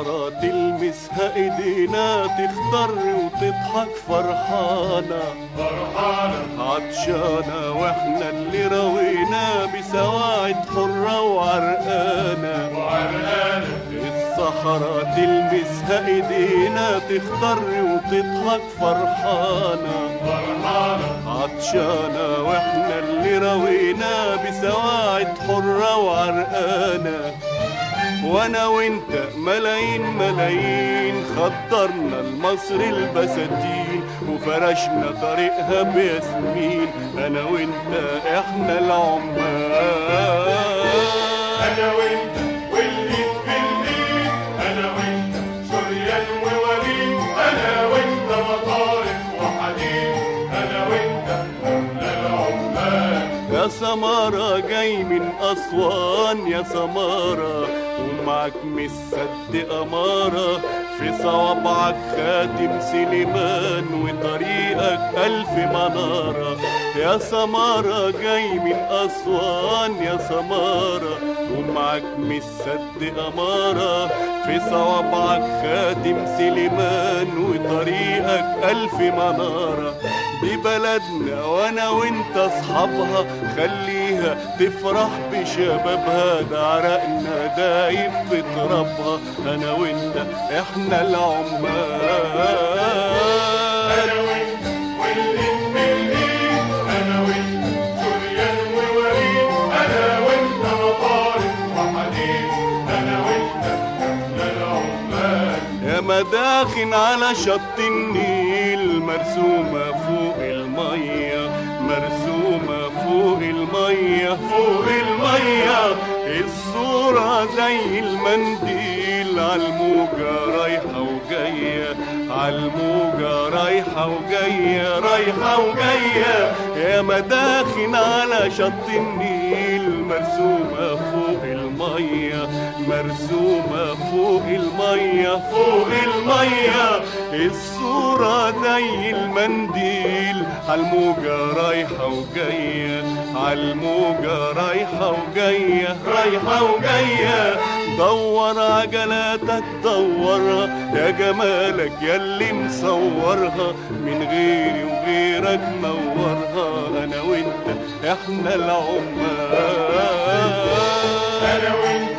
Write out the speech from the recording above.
صحراء تلمسها ايدينا تخضر وتضحك فرحانة فرحانة عطشانة واحنا اللي روينا بسواعد حرة وعرقانة وعرقانة الصحراء تلمسها ايدينا تخضر وتضحك فرحانة فرحانة عطشانة واحنا اللي روينا بسواعد حرة وعرقانة وانا وانت ملايين ملايين خضرنا لمصر البساتين وفرشنا طريقها بياسمين انا وانت احنا العمال أنا وأنت واللي في الليل أنا وأنت شريان ووليد أنا وأنت مطارق وحديد أنا وأنت إحنا العمال يا سمارة جاي من أسوان يا سمارة ومعك مصدق أمارة في صوابعك خاتم سليمان وطريقك ألف منارة يا سمارة جاي من أسوان يا سمارة ومعك مصدق أمارة في صوابعك خاتم سليمان وطريقك ألف منارة دي بلدنا وانا وانت اصحابها خليها تفرح بشبابها ده عرقنا دايب في ترابها انا وانت احنا العمال أنا وأنت واللي في الليل أنا وأنت شريان ووليد أنا وأنت مطارق وحديد أنا وأنت إحنا العمال يا مداخن على شط النيل مرسومة فوق المية مرسومة فوق المية فوق المية الصورة زي المنديل عالموجة رايحة وجاية عالموجة رايحة وجاية رايحة وجاية يا مداخن على شط النيل مرسومة فوق المية مرسومة فوق المية فوق المية الصورة زي المنديل عالموجة رايحة وجاية عالموجة رايحة وجاية رايحة وجاية دور عجلاتك دورها يا جمالك ياللي مصورها من غيري وغيرك نورها انا وانت احنا العمال أنا وأنت